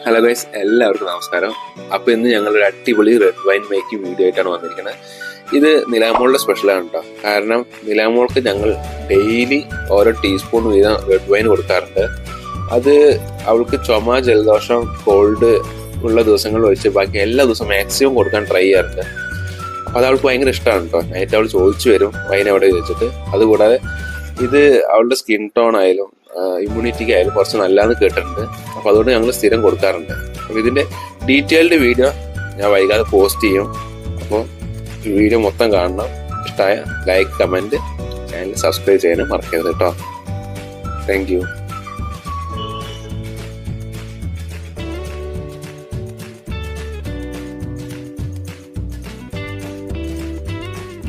hello guys എല്ലാവർക്കും നമസ്കാരം അപ്പൊ ഇന്ന് ഞങ്ങൾ ഒരു അടിപൊളി റെഡ് വൈൻ മേക്കിംഗ് വീഡിയോ ആയിട്ടാണ് വന്നിരിക്കുന്നത് ഇത് നിലാമോളുടെ സ്പെഷ്യലാണ് കേട്ടോ കാരണം നിലാമോൾക്ക് ഞങ്ങൾ ഡെയിലി ഓരോ ടീസ്പൂൺ വീതം റെഡ് വൈൻ കൊടുക്കാറുണ്ട് അത് അവൾക്ക് ചുമ ജലദോഷം കോൾഡ് ഉള്ള ദിവസങ്ങളിൽ ഒഴിച്ച് ബാക്കി എല്ലാ ദിവസവും മാക്സിമം കൊടുക്കാൻ ട്രൈ ചെയ്യാറുണ്ട് അപ്പൊ അത് അവൾക്ക് ഭയങ്കര ഇഷ്ടമാണ് കേട്ടോ നൈറ്റ് അവൾ ചോദിച്ചു വരും വൈൻ എവിടെ ചോദിച്ചിട്ട് അതുകൂടാതെ ഇത് അവളുടെ സ്കിൻ ടോൺ ആയാലും ഇമ്മ്യൂണിറ്റിക്ക് ആയാലും കുറച്ച് നല്ലതെന്ന് കേട്ടിട്ടുണ്ട് അപ്പൊ അതുകൊണ്ട് ഞങ്ങൾ സ്ഥിരം കൊടുക്കാറുണ്ട് അപ്പൊ ഇതിന്റെ ഡീറ്റെയിൽഡ് വീഡിയോ ഞാൻ വൈകാതെ പോസ്റ്റ് ചെയ്യും അപ്പോൾ വീഡിയോ മൊത്തം കാണണം ഇഷ്ടമായ ലൈക്ക് കമന്റ് ചാനൽ സബ്സ്ക്രൈബ് ചെയ്യാനും മറക്കരുത് കേട്ടോ താങ്ക് യു